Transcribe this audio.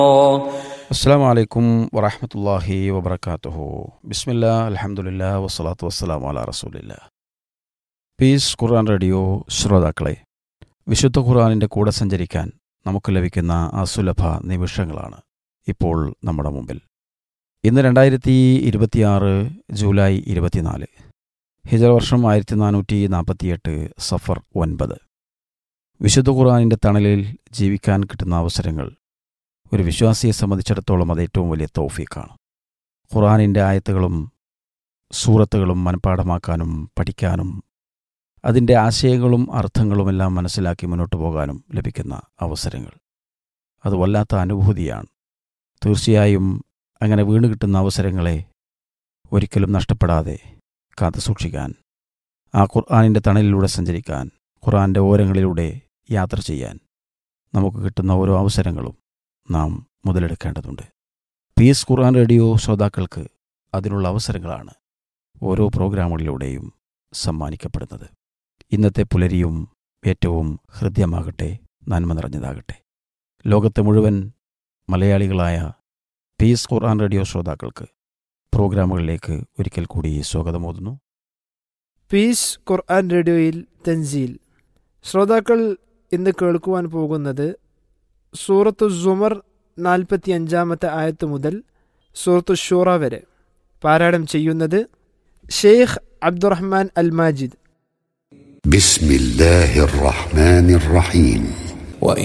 അസ്സാം വലൈക്കും വറഹമത്തല്ലാഹി വബർക്കാത്തുഹു ബിസ്മില്ല അലഹമുല്ല വസ്സലാത്തു വസ്സലാം അല റസൂലില്ല പീസ് ഖുർആൻ റേഡിയോ ശ്രോതാക്കളെ വിശുദ്ധ ഖുർആാനിൻ്റെ കൂടെ സഞ്ചരിക്കാൻ നമുക്ക് ലഭിക്കുന്ന അസുലഭ നിമിഷങ്ങളാണ് ഇപ്പോൾ നമ്മുടെ മുമ്പിൽ ഇന്ന് രണ്ടായിരത്തി ഇരുപത്തിയാറ് ജൂലൈ ഇരുപത്തിനാല് ഹിജറ വർഷം ആയിരത്തി നാനൂറ്റി നാൽപ്പത്തിയെട്ട് സഫർ ഒൻപത് വിശുദ്ധ ഖുർആാനിൻ്റെ തണലിൽ ജീവിക്കാൻ കിട്ടുന്ന അവസരങ്ങൾ ഒരു വിശ്വാസിയെ സംബന്ധിച്ചിടത്തോളം അത് ഏറ്റവും വലിയ തൗഫീക്കാണ് ഖുറാനിൻ്റെ ആയത്തുകളും സൂറത്തുകളും മനഃപ്പാഠമാക്കാനും പഠിക്കാനും അതിൻ്റെ ആശയങ്ങളും അർത്ഥങ്ങളുമെല്ലാം മനസ്സിലാക്കി മുന്നോട്ട് പോകാനും ലഭിക്കുന്ന അവസരങ്ങൾ അത് വല്ലാത്ത അനുഭൂതിയാണ് തീർച്ചയായും അങ്ങനെ വീണ് കിട്ടുന്ന അവസരങ്ങളെ ഒരിക്കലും നഷ്ടപ്പെടാതെ കാത്തു സൂക്ഷിക്കാൻ ആ ഖുർആാനിൻ്റെ തണലിലൂടെ സഞ്ചരിക്കാൻ ഖുർആൻ്റെ ഓരങ്ങളിലൂടെ യാത്ര ചെയ്യാൻ നമുക്ക് കിട്ടുന്ന ഓരോ അവസരങ്ങളും നാം മുതലെടുക്കേണ്ടതുണ്ട് പീസ് ഖുർആൻ റേഡിയോ ശ്രോതാക്കൾക്ക് അതിനുള്ള അവസരങ്ങളാണ് ഓരോ പ്രോഗ്രാമുകളിലൂടെയും സമ്മാനിക്കപ്പെടുന്നത് ഇന്നത്തെ പുലരിയും ഏറ്റവും ഹൃദ്യമാകട്ടെ നന്മ നിറഞ്ഞതാകട്ടെ ലോകത്തെ മുഴുവൻ മലയാളികളായ പീസ് ഖുർആൻ റേഡിയോ ശ്രോതാക്കൾക്ക് പ്രോഗ്രാമുകളിലേക്ക് ഒരിക്കൽ കൂടി സ്വാഗതമോതുന്നു പീസ് ഖുർആൻ റേഡിയോയിൽ തൻസീൽ ശ്രോതാക്കൾ ഇന്ന് കേൾക്കുവാൻ പോകുന്നത് സൂറത്തു സുമർ നാൽപ്പത്തി അഞ്ചാമത്തെ ആയത്ത് മുതൽ സൂറത്തു ഷൂറ വരെ പാരായണം ചെയ്യുന്നത് ഷെയ്ഖ് അബ്ദുറഹ്മാൻ അൽ മാജിദ് بسم الله الرحمن الرحيم